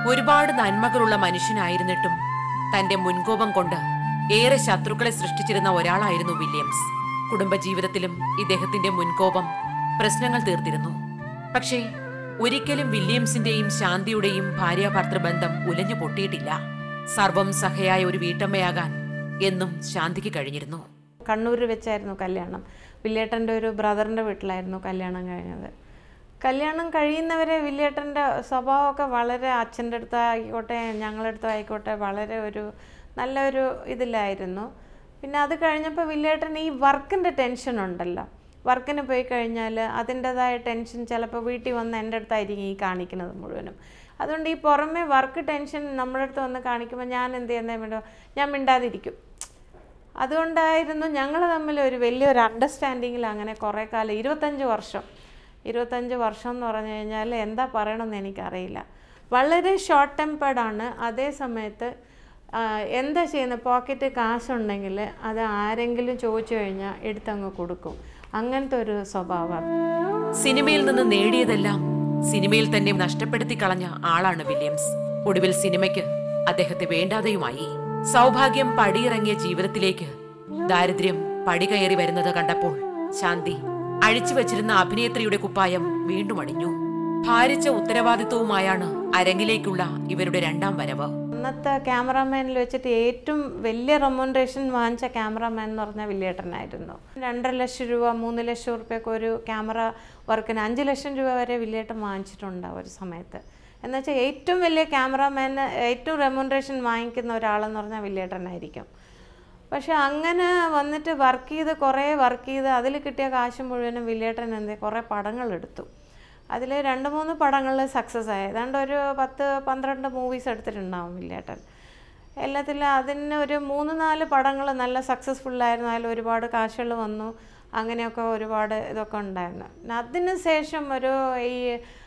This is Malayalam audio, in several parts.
ഒരുപാട് നന്മകളുള്ള മനുഷ്യനായിരുന്നിട്ടും തന്റെ മുൻകോപം കൊണ്ട് ഏറെ ശത്രുക്കളെ സൃഷ്ടിച്ചിരുന്ന ഒരാളായിരുന്നു വില്യംസ് കുടുംബജീവിതത്തിലും ഇദ്ദേഹത്തിന്റെ മുൻകോപം പ്രശ്നങ്ങൾ തീർത്തിരുന്നു പക്ഷേ ഒരിക്കലും വില്യംസിന്റെയും ശാന്തിയുടെയും ഭാര്യാഭർത്തൃ ബന്ധം ഉലഞ്ഞു പൊട്ടിയിട്ടില്ല സർവം സഹയായ ഒരു വീട്ടമ്മയാകാൻ എന്നും ശാന്തിക്ക് കഴിഞ്ഞിരുന്നു കണ്ണൂർ വെച്ചായിരുന്നു കല്യാണം വില്ലേട്ടൻ്റെ ഒരു ബ്രദറിൻ്റെ വീട്ടിലായിരുന്നു കല്യാണം കഴിഞ്ഞത് കല്യാണം കഴിയുന്നവരെ വില്ലേട്ടൻ്റെ സ്വഭാവമൊക്കെ വളരെ അച്ഛൻ്റെ അടുത്ത് ആയിക്കോട്ടെ ഞങ്ങളുടെ അടുത്തും ആയിക്കോട്ടെ വളരെ ഒരു നല്ലൊരു ഇതിലായിരുന്നു പിന്നെ അത് കഴിഞ്ഞപ്പോൾ വില്ലേട്ടൻ ഈ വർക്കിൻ്റെ ടെൻഷൻ ഉണ്ടല്ലോ വർക്കിന് പോയി കഴിഞ്ഞാൽ അതിൻ്റെതായ ടെൻഷൻ ചിലപ്പോൾ വീട്ടിൽ വന്ന് എൻ്റെ അടുത്തായിരിക്കും ഈ കാണിക്കുന്നത് മുഴുവനും അതുകൊണ്ട് ഈ പുറമെ വർക്ക് ടെൻഷൻ നമ്മുടെ അടുത്ത് വന്ന് കാണിക്കുമ്പോൾ ഞാൻ എന്ത് ചെയ്യുന്നേ വേണ്ടോ ഞാൻ മിണ്ടാതിരിക്കും അതുകൊണ്ടായിരുന്നു ഞങ്ങൾ തമ്മിൽ ഒരു വലിയൊരു അണ്ടർസ്റ്റാൻഡിങ്ങിൽ അങ്ങനെ കുറേ കാലം ഇരുപത്തഞ്ച് വർഷം ഇരുപത്തഞ്ച് വർഷം എന്ന് പറഞ്ഞു കഴിഞ്ഞാൽ എന്താ പറയണമെന്ന് എനിക്കറിയില്ല വളരെ ഷോർട്ട് ടെമ്പേർഡാണ് അതേ സമയത്ത് ആ, എന്താ ചെയ്യുന്നത് പോക്കറ്റ് കാശുണ്ടെങ്കിൽ അത് ആരെങ്കിലും ചോദിച്ചു കഴിഞ്ഞാൽ എടുത്തങ്ങ് കൊടുക്കും അങ്ങനത്തെ ഒരു സ്വഭാവമാണ് സിനിമയിൽ നിന്ന് നേടിയതെല്ലാം സിനിമയിൽ തന്നെ നഷ്ടപ്പെടുത്തി കളഞ്ഞ ആളാണ് വില്യംസ് ഒടുവിൽ സിനിമയ്ക്ക് അദ്ദേഹത്തെ വേണ്ടാതെയുമായി സൗഭാഗ്യം പടിയിറങ്ങിയ ജീവിതത്തിലേക്ക് ദാരിദ്ര്യം പടി കയറി വരുന്നത് കണ്ടപ്പോൾ ശാന്തി അഴിച്ചു വച്ചിരുന്ന അഭിനേത്രിയുടെ കുപ്പായം വീണ്ടും അണിഞ്ഞു ഭാരിച്ച ഉത്തരവാദിത്വവുമായാണ് അരങ്ങിലേക്കുള്ള ഇവരുടെ രണ്ടാം വരവ് അന്നത്തെ ക്യാമറാമാനിൽ വെച്ചിട്ട് ഏറ്റവും വലിയ റെമോണറേഷൻ വാങ്ങിച്ച ക്യാമറാമാൻ എന്ന് പറഞ്ഞാൽ വില്ലേട്ടനായിരുന്നു രണ്ടര ലക്ഷം രൂപ മൂന്ന് ലക്ഷം റുപ്യൊക്കെ ഒരു ക്യാമറ വർക്കിന് അഞ്ച് ലക്ഷം രൂപ വരെ വില്ലേട്ടൻ വാങ്ങിച്ചിട്ടുണ്ട് ആ ഒരു സമയത്ത് എന്നുവെച്ചാൽ ഏറ്റവും വലിയ ക്യാമറാമാന് ഏറ്റവും റെമോണറേഷൻ വാങ്ങിക്കുന്ന ഒരാളെന്ന് പറഞ്ഞാൽ വില്ലേട്ടനായിരിക്കും പക്ഷെ അങ്ങനെ വന്നിട്ട് വർക്ക് ചെയ്ത് കുറേ വർക്ക് ചെയ്ത് അതിൽ കിട്ടിയ കാശ് മുഴുവനും വില്ലേട്ടൻ എന്ത് കുറേ പടങ്ങൾ എടുത്തു അതിൽ രണ്ട് മൂന്ന് പടങ്ങൾ സക്സസ് ആയി ഏതാണ്ട് ഒരു പത്ത് പന്ത്രണ്ട് മൂവീസ് എടുത്തിട്ടുണ്ടാവും വില്ലേട്ടൻ എല്ലാത്തിലും അതിന് ഒരു മൂന്ന് നാല് പടങ്ങൾ നല്ല സക്സസ്ഫുൾ ആയിരുന്നു അതിൽ ഒരുപാട് കാശുകൾ വന്നു അങ്ങനെയൊക്കെ ഒരുപാട് ഇതൊക്കെ ഉണ്ടായിരുന്നു പിന്നെ അതിന് ശേഷം ഒരു ഈ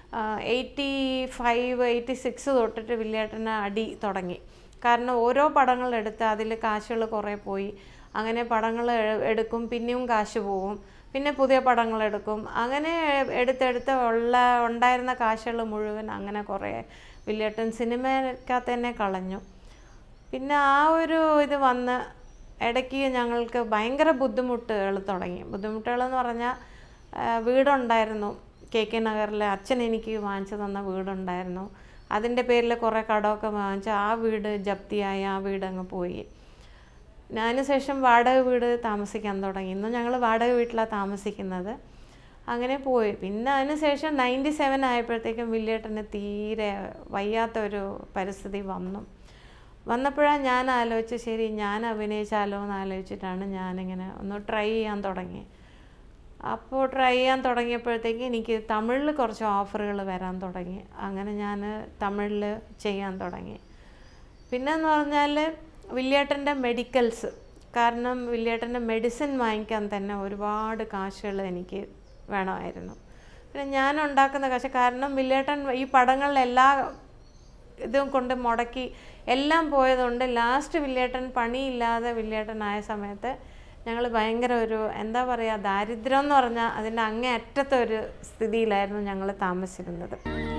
എയ്റ്റി ഫൈവ് എയ്റ്റി സിക്സ് തൊട്ടിട്ട് വില്ലേട്ടന് അടി തുടങ്ങി കാരണം ഓരോ പടങ്ങൾ എടുത്ത് അതിൽ കാശുകൾ കുറേ പോയി അങ്ങനെ പടങ്ങൾ എടുക്കും പിന്നെയും കാശ് പോവും പിന്നെ പുതിയ പടങ്ങൾ എടുക്കും അങ്ങനെ എടുത്തെടുത്ത് ഉള്ള ഉണ്ടായിരുന്ന കാശുകൾ മുഴുവൻ അങ്ങനെ കുറേ വില്ലേട്ടൻ സിനിമയ്ക്കകത്ത് തന്നെ കളഞ്ഞു പിന്നെ ആ ഒരു ഇത് വന്ന് ഇടയ്ക്ക് ഞങ്ങൾക്ക് ഭയങ്കര ബുദ്ധിമുട്ടുകൾ തുടങ്ങി ബുദ്ധിമുട്ടുകളെന്ന് പറഞ്ഞാൽ ആ, വീടുണ്ടായിരുന്നു കെ കെ നഗറിൽ അച്ഛൻ എനിക്ക് വാങ്ങിച്ചു തന്ന വീടുണ്ടായിരുന്നു അതിൻ്റെ പേരിൽ കുറേ കടമൊക്കെ വാങ്ങിച്ച് ആ വീട് ജപ്തിയായി ആ വീട് അങ്ങ് പോയി അതിന് ശേഷം വാടക വീട് താമസിക്കാൻ തുടങ്ങി ഇന്ന് ഞങ്ങൾ വാടക വീട്ടിലാണ് താമസിക്കുന്നത് അങ്ങനെ പോയി പിന്നെ അതിന് ശേഷം നയൻറ്റി സെവൻ ആയപ്പോഴത്തേക്കും വില്ലേട്ടന് തീരെ വയ്യാത്ത ഒരു പരിസ്ഥിതി വന്നു വന്നപ്പോഴാണ് ഞാൻ ആലോചിച്ച് ശരി ഞാൻ അഭിനയിച്ചാലോ എന്ന് ആലോചിച്ചിട്ടാണ് ഞാനിങ്ങനെ ഒന്ന് ട്രൈ ചെയ്യാൻ തുടങ്ങി അപ്പോൾ ട്രൈ ചെയ്യാൻ തുടങ്ങിയപ്പോഴത്തേക്ക് എനിക്ക് തമിഴിൽ കുറച്ച് ഓഫറുകൾ വരാൻ തുടങ്ങി അങ്ങനെ ഞാൻ തമിഴിൽ ചെയ്യാൻ തുടങ്ങി പിന്നെന്ന് പറഞ്ഞാൽ വില്ലേട്ടൻ്റെ മെഡിക്കൽസ് കാരണം വില്ലേട്ടൻ്റെ മെഡിസിൻ വാങ്ങിക്കാൻ തന്നെ ഒരുപാട് കാശുകൾ എനിക്ക് വേണമായിരുന്നു പിന്നെ ഞാൻ ഉണ്ടാക്കുന്ന കാശ് കാരണം വില്ലേട്ടൻ ഈ പടങ്ങളിലെല്ലാ ഇതും കൊണ്ട് മുടക്കി എല്ലാം പോയതുകൊണ്ട് ലാസ്റ്റ് വില്ലേട്ടൻ പണിയില്ലാതെ വില്ലേട്ടനായ സമയത്ത് ഞങ്ങൾ ഭയങ്കര ഒരു എന്താ പറയുക ദാരിദ്ര്യം എന്ന് പറഞ്ഞാൽ അതിൻ്റെ അങ്ങേ അറ്റത്തെ ഒരു സ്ഥിതിയിലായിരുന്നു ഞങ്ങൾ താമസിച്ചിരുന്നത്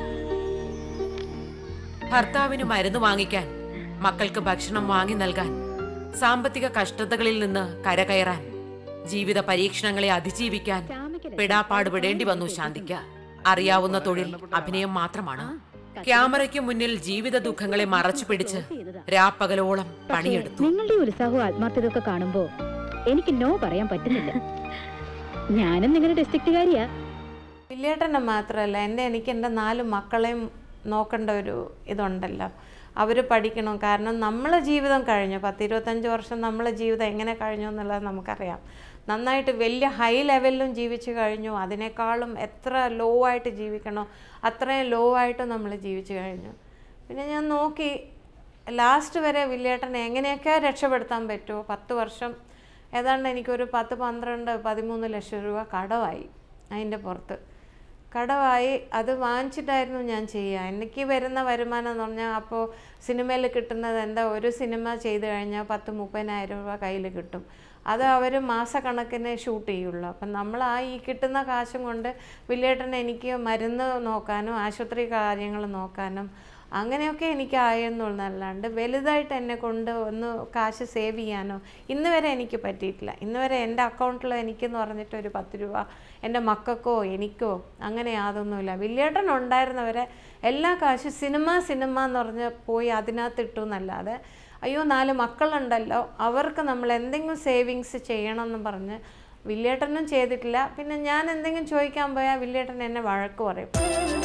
ഭർത്താവിന് മരുന്ന് വാങ്ങിക്കാൻ മക്കൾക്ക് ഭക്ഷണം വാങ്ങി നൽകാൻ സാമ്പത്തിക കഷ്ടതകളിൽ നിന്ന് കരകയറാൻ ജീവിത പരീക്ഷണങ്ങളെ അതിജീവിക്കാൻ പെടാപ്പാട് പെടേണ്ടി വന്നു ശാന്തിക്ക് അറിയാവുന്ന തൊഴിൽ അഭിനയം മാത്രമാണ് ക്യാമറയ്ക്ക് മുന്നിൽ ജീവിത ദുഃഖങ്ങളെ മറച്ചു പിടിച്ച് രാപ്പകലോളം പണിയെടുത്തു നിങ്ങളുടെ ഈ ഉത്സാഹവും ആത്മാർത്ഥതയൊക്കെ കാണുമ്പോ എനിക്ക് നോ പറയാൻ പറ്റുന്നില്ല ഞാനും നിങ്ങളുടെ ഡിസ്ട്രിക്റ്റുകാരിയാ വില്ലേട്ടനെ മാത്രമല്ല എൻ്റെ എനിക്ക് എൻ്റെ നാല് മക്കളെയും നോക്കേണ്ട ഒരു ഇതുണ്ടല്ലോ അവർ പഠിക്കണം കാരണം നമ്മളെ ജീവിതം കഴിഞ്ഞു പത്ത് ഇരുപത്തഞ്ച് വർഷം നമ്മളെ ജീവിതം എങ്ങനെ കഴിഞ്ഞു എന്നുള്ളത് നമുക്കറിയാം നന്നായിട്ട് വലിയ ഹൈ ലെവലിലും ജീവിച്ചു കഴിഞ്ഞു അതിനേക്കാളും എത്ര ലോ ആയിട്ട് ജീവിക്കണോ അത്രയും ലോ ആയിട്ട് നമ്മൾ ജീവിച്ചു കഴിഞ്ഞു പിന്നെ ഞാൻ നോക്കി ലാസ്റ്റ് വരെ വില്ലേട്ടനെ എങ്ങനെയൊക്കെ രക്ഷപ്പെടുത്താൻ പറ്റുമോ പത്ത് വർഷം ഏതാണ്ട് എനിക്കൊരു പത്ത് പന്ത്രണ്ട് പതിമൂന്ന് ലക്ഷം രൂപ കടമായി അതിൻ്റെ പുറത്ത് കടമായി അത് വാങ്ങിച്ചിട്ടായിരുന്നു ഞാൻ ചെയ്യുക എനിക്ക് വരുന്ന വരുമാനം എന്ന് പറഞ്ഞാൽ അപ്പോൾ സിനിമയിൽ കിട്ടുന്നത് എന്താ ഒരു സിനിമ ചെയ്ത് കഴിഞ്ഞാൽ പത്ത് മുപ്പതിനായിരം രൂപ കയ്യിൽ കിട്ടും അത് അവർ മാസക്കണക്കിന് ഷൂട്ട് ചെയ്യുള്ളൂ അപ്പം നമ്മൾ ആ ഈ കിട്ടുന്ന കാശും കൊണ്ട് വില്ലേട്ടന് എനിക്ക് മരുന്ന് നോക്കാനും ആശുപത്രി കാര്യങ്ങൾ നോക്കാനും അങ്ങനെയൊക്കെ എനിക്ക് ആയെന്നുള്ളതല്ലാണ്ട് വലുതായിട്ട് എന്നെ കൊണ്ട് ഒന്ന് കാശ് സേവ് ചെയ്യാനോ ഇന്ന് വരെ എനിക്ക് പറ്റിയിട്ടില്ല ഇന്ന് വരെ എൻ്റെ അക്കൗണ്ടിൽ എനിക്കെന്ന് പറഞ്ഞിട്ട് ഒരു പത്ത് രൂപ എൻ്റെ മക്കൾക്കോ എനിക്കോ അങ്ങനെ യാതൊന്നുമില്ല വില്ലേട്ടൻ ഉണ്ടായിരുന്നവരെ എല്ലാ കാശും സിനിമ സിനിമ എന്ന് പറഞ്ഞ് പോയി അതിനകത്ത് ഇട്ടു എന്നല്ലാതെ അയ്യോ നാല് മക്കളുണ്ടല്ലോ അവർക്ക് നമ്മൾ എന്തെങ്കിലും സേവിങ്സ് ചെയ്യണം എന്ന് പറഞ്ഞ് വില്ലേട്ടനും ചെയ്തിട്ടില്ല പിന്നെ ഞാൻ എന്തെങ്കിലും ചോദിക്കാൻ പോയാൽ വില്ലേട്ടൻ എന്നെ വഴക്ക് പറയും